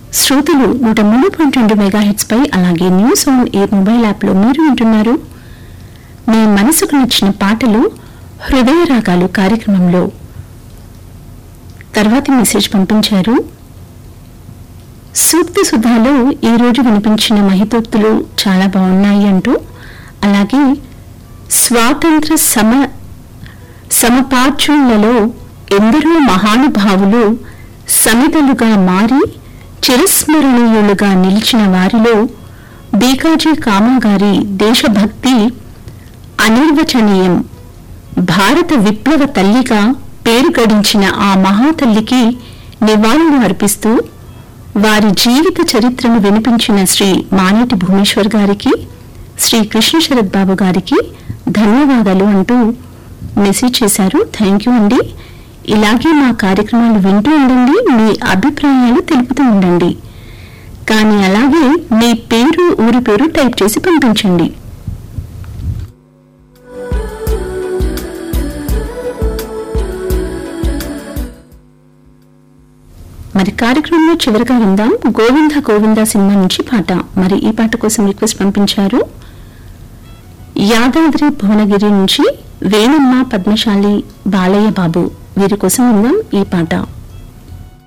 శ్రోతలు నూట మూడు పాయింట్ రెండు మెగాహెట్స్ పై అలాగే news on air mobile app లో మీరు వింటున్నారు మీ మనసుకు నచ్చిన పాటలు హృదయ రాగాలు కార్యక్రమంలో తర్వాతి మెసేజ్ పంపించారు సూక్తి సుధాలో ఈ రోజు వినిపించిన మహితోక్తులు చాలా బాగున్నాయి అంటూ అలాగే స్వాతంత్ర సమ సమపార్జులలో ఎందరో మహానుభావులు సమితలుగా మారి చిరస్మరణీయులుగా నిలిచిన వారిలో బీకాజీ కామా గారి దేశభక్తి అనిర్వచనీయం భారత విప్లవ తల్లిగా పేరు గడించిన ఆ మహాతల్లికి నివాళులు అర్పిస్తూ వారి జీవిత చరిత్రను వినిపించిన శ్రీ మానేటి భువనేశ్వర్ గారికి శ్రీ కృష్ణ శరత్ బాబు గారికి ధన్యవాదాలు అంటూ మెసేజ్ చేశారు థ్యాంక్ యూ అండి ఇలాగే మా కార్యక్రమాలు వింటూ ఉండండి మీ అభిప్రాయాలు తెలుపుతూ ఉండండి కానీ అలాగే మీ పేరు ఊరి పేరు టైప్ చేసి పంపించండి మరి కార్యక్రమంలో చివరిగా విందాం గోవింద గోవింద సినిమా నుంచి పాట మరి ఈ పాట కోసం రిక్వెస్ట్ పంపించారు యాదాద్రి భువనగిరి నుంచి వేణమ్మ పద్మశాలి బాలయ్య బాబు వీరి కోసం విందాం ఈ పాట